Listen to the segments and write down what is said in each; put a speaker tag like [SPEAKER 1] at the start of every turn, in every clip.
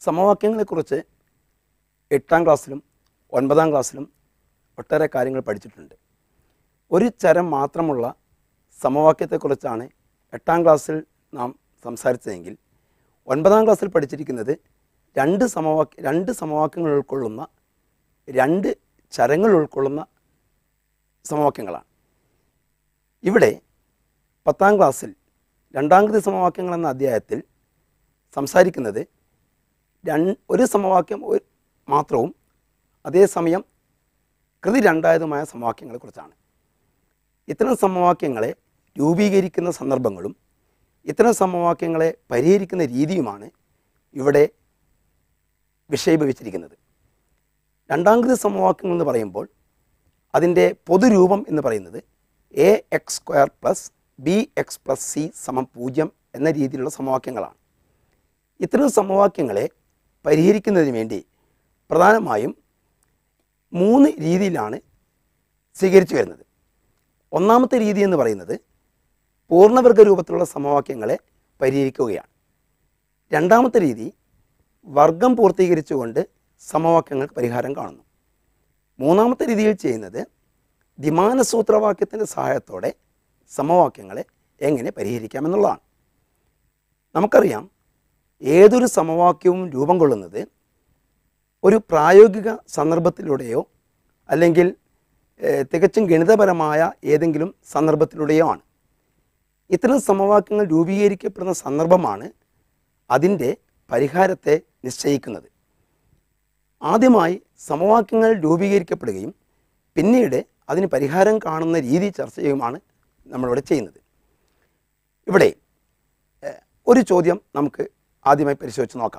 [SPEAKER 1] സമവാക്യങ്ങളെക്കുറിച്ച് എട്ടാം ക്ലാസ്സിലും ഒൻപതാം ക്ലാസ്സിലും ഒട്ടേറെ കാര്യങ്ങൾ പഠിച്ചിട്ടുണ്ട് ഒരു ചരം മാത്രമുള്ള സമവാക്യത്തെക്കുറിച്ചാണ് എട്ടാം ക്ലാസ്സിൽ നാം സംസാരിച്ചതെങ്കിൽ ഒൻപതാം ക്ലാസ്സിൽ പഠിച്ചിരിക്കുന്നത് രണ്ട് സമവാക്യ രണ്ട് സമവാക്യങ്ങൾ ഉൾക്കൊള്ളുന്ന രണ്ട് ചരങ്ങൾ ഉൾക്കൊള്ളുന്ന സമവാക്യങ്ങളാണ് ഇവിടെ പത്താം ക്ലാസ്സിൽ രണ്ടാംകൃതി സമവാക്യങ്ങൾ എന്ന അധ്യായത്തിൽ സംസാരിക്കുന്നത് രണ്ട് ഒരു സമവാക്യം ഒരു മാത്രവും അതേസമയം കൃതി രണ്ടായതുമായ സമവാക്യങ്ങളെക്കുറിച്ചാണ് ഇത്തരം സമവാക്യങ്ങളെ രൂപീകരിക്കുന്ന സന്ദർഭങ്ങളും ഇത്തരം സമവാക്യങ്ങളെ പരിഹരിക്കുന്ന രീതിയുമാണ് ഇവിടെ വിഷയീഭവിച്ചിരിക്കുന്നത് രണ്ടാംകൃതി സമവാക്യങ്ങൾ എന്ന് പറയുമ്പോൾ അതിൻ്റെ പൊതുരൂപം എന്ന് പറയുന്നത് A X square plus B X plus C സമം പൂജ്യം എന്ന രീതിയിലുള്ള സമവാക്യങ്ങളാണ് ഇത്തരം സമവാക്യങ്ങളെ പരിഹരിക്കുന്നതിന് വേണ്ടി പ്രധാനമായും മൂന്ന് രീതിയിലാണ് സ്വീകരിച്ചു വരുന്നത് ഒന്നാമത്തെ രീതി എന്ന് പറയുന്നത് പൂർണ്ണവർഗ രൂപത്തിലുള്ള സമവാക്യങ്ങളെ പരിഹരിക്കുകയാണ് രണ്ടാമത്തെ രീതി വർഗം പൂർത്തീകരിച്ചുകൊണ്ട് സമവാക്യങ്ങൾക്ക് പരിഹാരം കാണുന്നു മൂന്നാമത്തെ രീതിയിൽ ചെയ്യുന്നത് ദ്വിമാന സൂത്രവാക്യത്തിൻ്റെ സഹായത്തോടെ സമവാക്യങ്ങളെ എങ്ങനെ പരിഹരിക്കാമെന്നുള്ളതാണ് നമുക്കറിയാം ഏതൊരു സമവാക്യവും രൂപം കൊള്ളുന്നത് ഒരു പ്രായോഗിക സന്ദർഭത്തിലൂടെയോ അല്ലെങ്കിൽ ഏഹ്, തികച്ചും ഗണിതപരമായ ഏതെങ്കിലും സന്ദർഭത്തിലൂടെയോ ആണ് ഇത്തരം സമവാക്യങ്ങൾ രൂപീകരിക്കപ്പെടുന്ന സന്ദർഭമാണ് അതിൻ്റെ പരിഹാരത്തെ നിശ്ചയിക്കുന്നത് ആദ്യമായി സമവാക്യങ്ങൾ രൂപീകരിക്കപ്പെടുകയും പിന്നീട് അതിന് പരിഹാരം കാണുന്ന രീതി ചർച്ച ചെയ്യുകയുമാണ് നമ്മളിവിടെ ചെയ്യുന്നത് ഇവിടെ ഏഹ്, ഒരു ചോദ്യം നമുക്ക് ആദ്യമായി പരിശോധിച്ച് നോക്കാം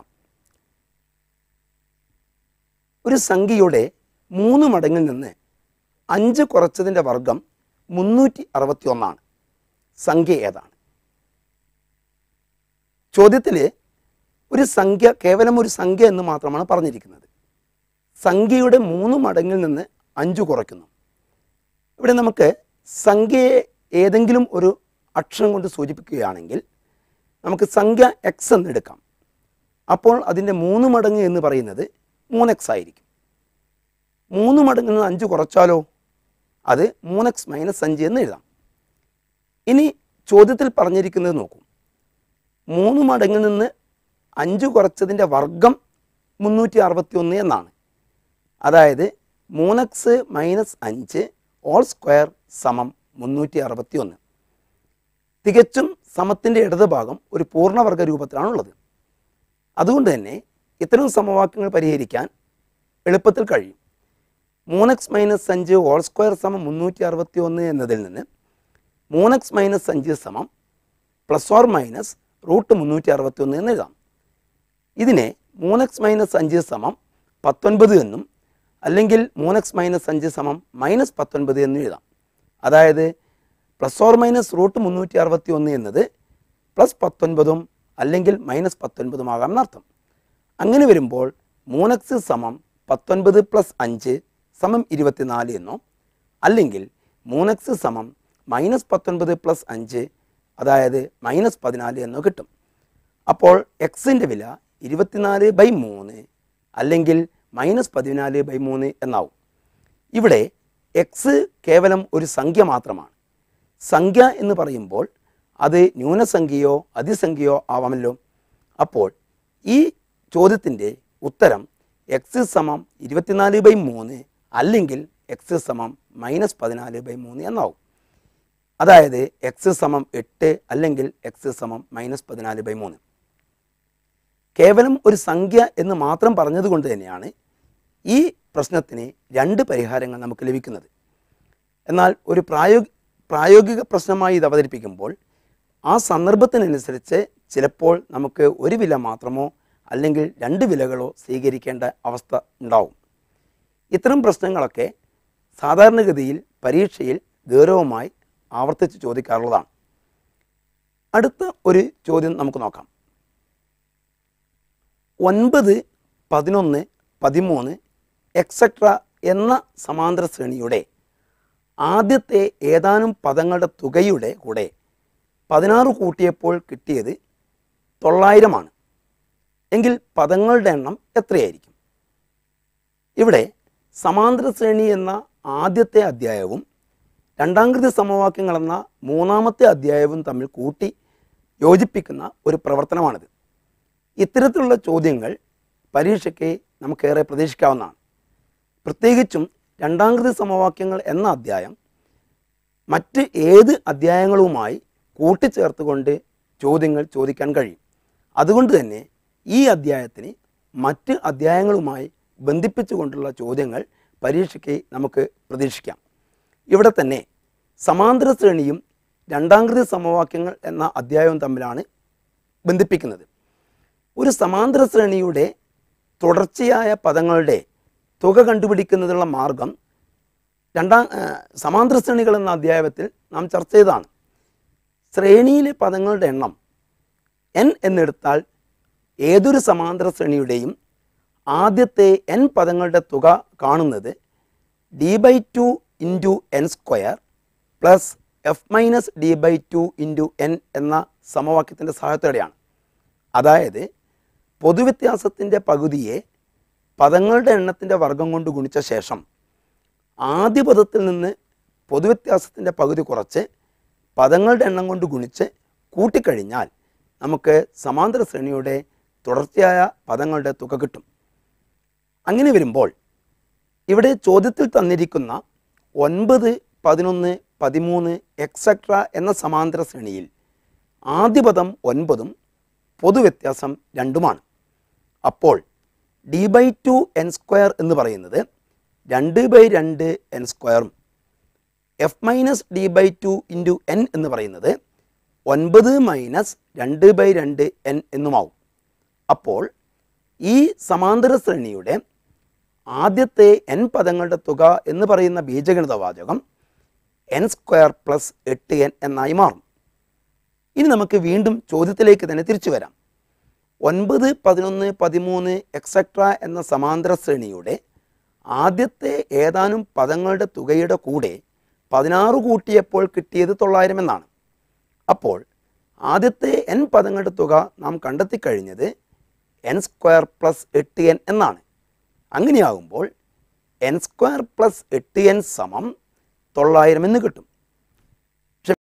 [SPEAKER 1] ഒരു സംഖ്യയുടെ മൂന്ന് മടങ്ങിൽ നിന്ന് അഞ്ച് കുറച്ചതിൻ്റെ വർഗം മുന്നൂറ്റി അറുപത്തി ഒന്നാണ് സംഖ്യ ഏതാണ് ചോദ്യത്തിൽ ഒരു സംഖ്യ കേവലം ഒരു സംഖ്യ എന്ന് മാത്രമാണ് പറഞ്ഞിരിക്കുന്നത് സംഖ്യയുടെ മൂന്ന് മടങ്ങിൽ നിന്ന് അഞ്ച് കുറയ്ക്കുന്നു ഇവിടെ നമുക്ക് സംഖ്യയെ ഏതെങ്കിലും ഒരു അക്ഷരം കൊണ്ട് സൂചിപ്പിക്കുകയാണെങ്കിൽ നമുക്ക് സംഖ്യ എക്സ് എന്ന് എടുക്കാം അപ്പോൾ അതിൻ്റെ മൂന്ന് മടങ്ങ് എന്ന് പറയുന്നത് മൂന്ന് എക്സ് ആയിരിക്കും മൂന്ന് മടങ്ങിൽ നിന്ന് അഞ്ച് കുറച്ചാലോ അത് മൂന്ന് എക്സ് മൈനസ് അഞ്ച് എന്ന് എഴുതാം ഇനി ചോദ്യത്തിൽ പറഞ്ഞിരിക്കുന്നത് നോക്കൂ മൂന്ന് മടങ്ങിൽ നിന്ന് അഞ്ച് കുറച്ചതിൻ്റെ വർഗം മുന്നൂറ്റി അറുപത്തി ഒന്ന് എന്നാണ് അതായത് മൂന്ന് എക്സ് മൈനസ് അഞ്ച് ഓൾ സ്ക്വയർ സമം മുന്നൂറ്റി അറുപത്തി ഒന്ന് തികച്ചും സമത്തിൻ്റെ ഇടതുഭാഗം ഒരു പൂർണ്ണവർഗ രൂപത്തിലാണുള്ളത് അതുകൊണ്ട് തന്നെ ഇത്തരം സമവാക്യങ്ങൾ പരിഹരിക്കാൻ എളുപ്പത്തിൽ കഴിയും മൂന്ന് എക്സ് മൈനസ് അഞ്ച് ഹോൾ സ്ക്വയർ സമം മുന്നൂറ്റി അറുപത്തി ഒന്ന് എന്നതിൽ നിന്ന് മൂന്ന് എക്സ് മൈനസ് അഞ്ച് സമം പ്ലസ് ഓർ മൈനസ് റൂട്ട് മുന്നൂറ്റി അറുപത്തി ഒന്ന് എന്ന് എഴുതാം ഇതിനെ മൂന്ന് എക്സ് മൈനസ് അഞ്ച് സമം പത്തൊൻപത് എന്നും അല്ലെങ്കിൽ മൂന്ന് എക്സ് മൈനസ് അഞ്ച് സമം മൈനസ് പത്തൊൻപത് എന്നും എഴുതാം അതായത് പ്ലസ് ഓർ മൈനസ് റൂട്ട് മുന്നൂറ്റി അറുപത്തി ഒന്ന് എന്നത് പ്ലസ് പത്തൊൻപതും അല്ലെങ്കിൽ മൈനസ് പത്തൊൻപതും ആകാം എന്നർത്ഥം അങ്ങനെ വരുമ്പോൾ മൂന്ന് എക്സ് സമം പത്തൊൻപത് പ്ലസ് അഞ്ച് സമം ഇരുപത്തിനാല് എന്നോ അല്ലെങ്കിൽ മൂന്ന് എക്സ് സമം മൈനസ് പത്തൊൻപത് പ്ലസ് അഞ്ച് അതായത് മൈനസ് പതിനാല് എന്നോ കിട്ടും അപ്പോൾ എക്സിൻ്റെ വില ഇരുപത്തിനാല് ബൈ മൂന്ന് അല്ലെങ്കിൽ മൈനസ് പതിനാല് ബൈ മൂന്ന് എന്നാവും ഇവിടെ എക്സ് കേവലം ഒരു സംഖ്യ മാത്രമാണ് സംഖ്യ എന്ന് പറയുമ്പോൾ അത് ന്യൂനസംഖ്യയോ അതിസംഖ്യയോ ആവാമല്ലോ അപ്പോൾ ഈ ചോദ്യത്തിൻ്റെ ഉത്തരം എക്സ് സമം ഇരുപത്തിനാല് ബൈ മൂന്ന് അല്ലെങ്കിൽ എക്സ് സമം മൈനസ് പതിനാല് ബൈ മൂന്ന് എന്നാവും അതായത് എക്സ് സമം എട്ട് അല്ലെങ്കിൽ എക്സ് സമം മൈനസ് പതിനാല് ബൈ മൂന്ന് കേവലം ഒരു സംഖ്യ എന്ന് മാത്രം പറഞ്ഞതുകൊണ്ട് തന്നെയാണ് ഈ പ്രശ്നത്തിന് രണ്ട് പരിഹാരങ്ങൾ നമുക്ക് ലഭിക്കുന്നത് എന്നാൽ ഒരു പ്രായോഗി പ്രായോഗിക പ്രശ്നമായി ഇത് അവതരിപ്പിക്കുമ്പോൾ ആ സന്ദർഭത്തിനനുസരിച്ച് ചിലപ്പോൾ നമുക്ക് ഒരു വില മാത്രമോ അല്ലെങ്കിൽ രണ്ട് വിലകളോ സ്വീകരിക്കേണ്ട അവസ്ഥ ഉണ്ടാവും ഇത്തരം പ്രശ്നങ്ങളൊക്കെ സാധാരണഗതിയിൽ പരീക്ഷയിൽ ഗൗരവമായി ആവർത്തിച്ച് ചോദിക്കാറുള്ളതാണ് അടുത്ത ഒരു ചോദ്യം നമുക്ക് നോക്കാം ഒൻപത് പതിനൊന്ന് പതിമൂന്ന് എക്സെട്ര എന്ന സമാന്തര ശ്രേണിയുടെ ആദ്യത്തെ ഏതാനും പദങ്ങളുടെ തുകയുടെ കൂടെ പതിനാറ് കൂട്ടിയപ്പോൾ കിട്ടിയത് തൊള്ളായിരമാണ് എങ്കിൽ പദങ്ങളുടെ എണ്ണം എത്രയായിരിക്കും ഇവിടെ സമാന്തര ശ്രേണി എന്ന ആദ്യത്തെ അധ്യായവും രണ്ടാംകൃതി സമവാക്യങ്ങൾ എന്ന മൂന്നാമത്തെ അധ്യായവും തമ്മിൽ കൂട്ടി യോജിപ്പിക്കുന്ന ഒരു പ്രവർത്തനമാണിത് ഇത്തരത്തിലുള്ള ചോദ്യങ്ങൾ പരീക്ഷയ്ക്ക് നമുക്കേറെ പ്രതീക്ഷിക്കാവുന്നതാണ് പ്രത്യേകിച്ചും രണ്ടാംകൃതി സമവാക്യങ്ങൾ എന്ന അധ്യായം മറ്റ് ഏത് അധ്യായങ്ങളുമായി കൂട്ടിച്ചേർത്തുകൊണ്ട് ചോദ്യങ്ങൾ ചോദിക്കാൻ കഴിയും അതുകൊണ്ട് തന്നെ ഈ അധ്യായത്തിന് മറ്റ് അധ്യായങ്ങളുമായി ബന്ധിപ്പിച്ചുകൊണ്ടുള്ള ചോദ്യങ്ങൾ പരീക്ഷയ്ക്ക് നമുക്ക് പ്രതീക്ഷിക്കാം ഇവിടെ തന്നെ സമാന്തര ശ്രേണിയും രണ്ടാംകൃതി സമവാക്യങ്ങൾ എന്ന അധ്യായവും തമ്മിലാണ് ബന്ധിപ്പിക്കുന്നത് ഒരു സമാന്തര ശ്രേണിയുടെ തുടർച്ചയായ പദങ്ങളുടെ തുക കണ്ടുപിടിക്കുന്നതിനുള്ള മാർഗം രണ്ടാം ആ, സമാന്തര ശ്രേണികൾ എന്ന അധ്യായത്തിൽ നാം ചർച്ച ചെയ്തതാണ് ശ്രേണിയിലെ പദങ്ങളുടെ എണ്ണം എൻ എന്നെടുത്താൽ ഏതൊരു സമാന്തര ശ്രേണിയുടെയും ആദ്യത്തെ എൻ പദങ്ങളുടെ തുക കാണുന്നത് D by two into N square plus F minus D by two into N എന്ന സമവാക്യത്തിൻ്റെ സഹായത്തോടെയാണ് അതായത് പൊതുവ്യത്യാസത്തിൻ്റെ പകുതിയെ പദങ്ങളുടെ എണ്ണത്തിൻ്റെ വർഗം കൊണ്ട് ഗുണിച്ച ശേഷം ആദ്യ പദത്തിൽ നിന്ന് പൊതുവ്യത്യാസത്തിൻ്റെ പകുതി കുറച്ച് പദങ്ങളുടെ എണ്ണം കൊണ്ട് ഗുണിച്ച് കൂട്ടിക്കഴിഞ്ഞാൽ നമുക്ക് സമാന്തര ശ്രേണിയുടെ തുടർച്ചയായ പദങ്ങളുടെ തുക കിട്ടും അങ്ങനെ വരുമ്പോൾ ഇവിടെ ചോദ്യത്തിൽ തന്നിരിക്കുന്ന ഒൻപത് പതിനൊന്ന് പതിമൂന്ന് എക്സെട്ര എന്ന സമാന്തര ശ്രേണിയിൽ ആദ്യ പദം ഒൻപതും പൊതുവ്യത്യാസം രണ്ടുമാണ് അപ്പോൾ D by two N square എന്ന് പറയുന്നത് രണ്ട് ബൈ രണ്ട് എൻ സ്ക്വയറും F minus D by two into N എന്ന് പറയുന്നത് ഒൻപത് മൈനസ് രണ്ട് ബൈ രണ്ട് എൻ എന്നുമാവും അപ്പോൾ ഈ സമാന്തര ശ്രേണിയുടെ ആദ്യത്തെ എൻ പദങ്ങളുടെ തുക എന്ന് പറയുന്ന ബീജഗണിത വാചകം എൻ സ്ക്വയർ പ്ലസ് എട്ട് എൻ എന്നായി മാറും ഇനി നമുക്ക് വീണ്ടും ചോദ്യത്തിലേക്ക് തന്നെ തിരിച്ചു വരാം ഒൻപത് പതിനൊന്ന് പതിമൂന്ന് എക്സെട്ര എന്ന സമാന്തര ശ്രേണിയുടെ ആദ്യത്തെ ഏതാനും പദങ്ങളുടെ തുകയുടെ കൂടെ പതിനാറ് കൂട്ടിയപ്പോൾ കിട്ടിയത് തൊള്ളായിരം എന്നാണ് അപ്പോൾ ആദ്യത്തെ എൻ പദങ്ങളുടെ തുക നാം കണ്ടെത്തിക്കഴിഞ്ഞത് എൻ സ്ക്വയർ പ്ലസ് എട്ട് എൻ എന്നാണ് അങ്ങനെയാകുമ്പോൾ എൻ സ്ക്വയർ പ്ലസ് എട്ട് എൻ സമം തൊള്ളായിരം എന്ന് കിട്ടും